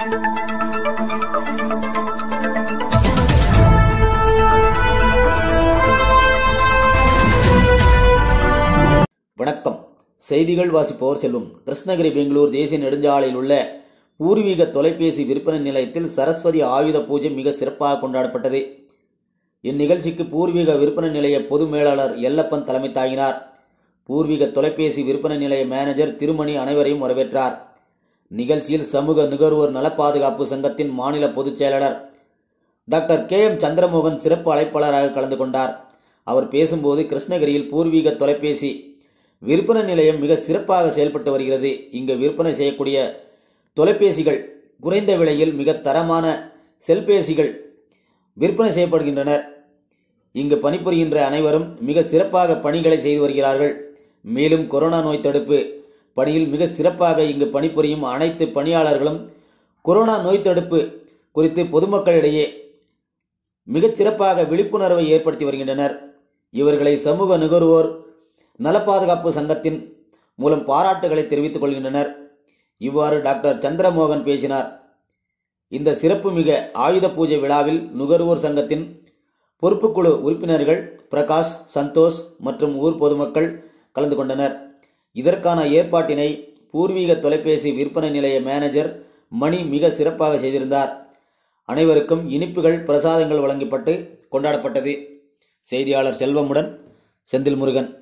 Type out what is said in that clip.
வணக்கம் செய்திகள் வாசிப்போர் செல்வம் கிருஷ்ணகிரி பெங்களூர் தேசிய நெடுஞ்சாலையில் உள்ள பூர்வீக தொலைபேசி விற்பனை நிலையத்தில் சரஸ்வதி ஆயுத பூஜை மிக சிறப்பாக கொண்டாடப்பட்டது இந்நிகழ்ச்சிக்கு பூர்வீக விற்பனை நிலைய பொது மேலாளர் எல்லப்பன் தலைமை தாங்கினார் பூர்வீக தொலைபேசி விற்பனை நிலைய மேனேஜர் திருமணி அனைவரையும் வரவேற்றார் நிகழ்ச்சியில் சமூக நுகர்வோர் நல பாதுகாப்பு சங்கத்தின் மாநில பொதுச் செயலாளர் டாக்டர் கே எம் சந்திரமோகன் சிறப்பு அழைப்பாளராக கலந்து கொண்டார் அவர் பேசும்போது கிருஷ்ணகிரியில் பூர்வீக தொலைபேசி விற்பனை நிலையம் மிக சிறப்பாக செயல்பட்டு வருகிறது இங்கு விற்பனை செய்யக்கூடிய தொலைபேசிகள் குறைந்த விலையில் மிக தரமான செல்பேசிகள் விற்பனை செய்யப்படுகின்றனர் இங்கு பணிபுரிகின்ற அனைவரும் மிக சிறப்பாக பணிகளை செய்து வருகிறார்கள் மேலும் கொரோனா நோய் தடுப்பு பணியில் மிக சிறப்பாக இங்கு பணிபுரியும் அனைத்து பணியாளர்களும் கொரோனா நோய் தடுப்பு குறித்து பொதுமக்களிடையே மிகச் சிறப்பாக விழிப்புணர்வை ஏற்படுத்தி வருகின்றனர் இவர்களை சமூக நுகர்வோர் நல பாதுகாப்பு சங்கத்தின் மூலம் பாராட்டுகளை தெரிவித்துக் கொள்கின்றனர் இவ்வாறு டாக்டர் சந்திரமோகன் பேசினார் இந்த சிறப்புமிக ஆயுத பூஜை விழாவில் நுகர்வோர் சங்கத்தின் பொறுப்புக்குழு உறுப்பினர்கள் பிரகாஷ் சந்தோஷ் மற்றும் ஊர் பொதுமக்கள் கலந்து கொண்டனர் இதற்கான ஏற்பாட்டினை பூர்வீக தொலைபேசி விற்பனை நிலைய மேனேஜர் மணி மிக சிறப்பாக செய்திருந்தார் அனைவருக்கும் இனிப்புகள் பிரசாதங்கள் வழங்கப்பட்டு கொண்டாடப்பட்டது செய்தியாளர் செல்வமுடன் செந்தில் முருகன்